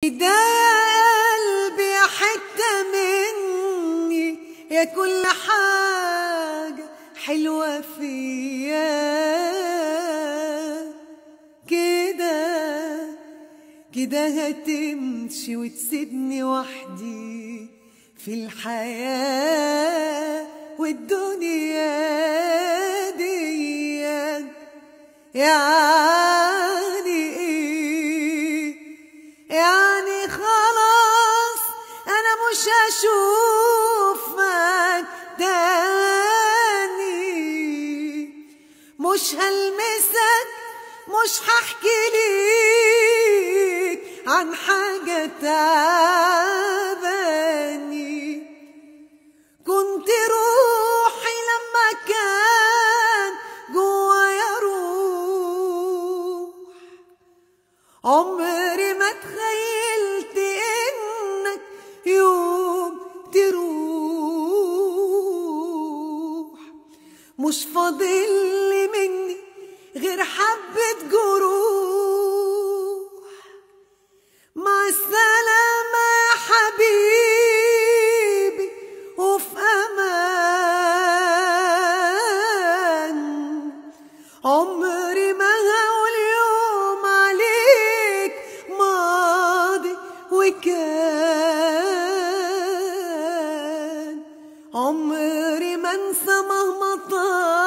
ده يا قلبي يا حتة مني يا كل حاجة حلوة فيا كده كده هتمشي وتسيبني وحدي في الحياة والدنيا دي يعني ايه يعني خلاص انا مش هشوفك تاني مش هلمسك مش هحكي ليك عن حاجة تعباني كنت روحي لما كان جوايا روح عمري ما تخيلت انك يوم تروح مش فاضل لي مني غير حبة جروح مع السلامة يا حبيبي وفي أمان عمري ما هقول يوم عليك ماضي وكان عمري ما انسى مهما طال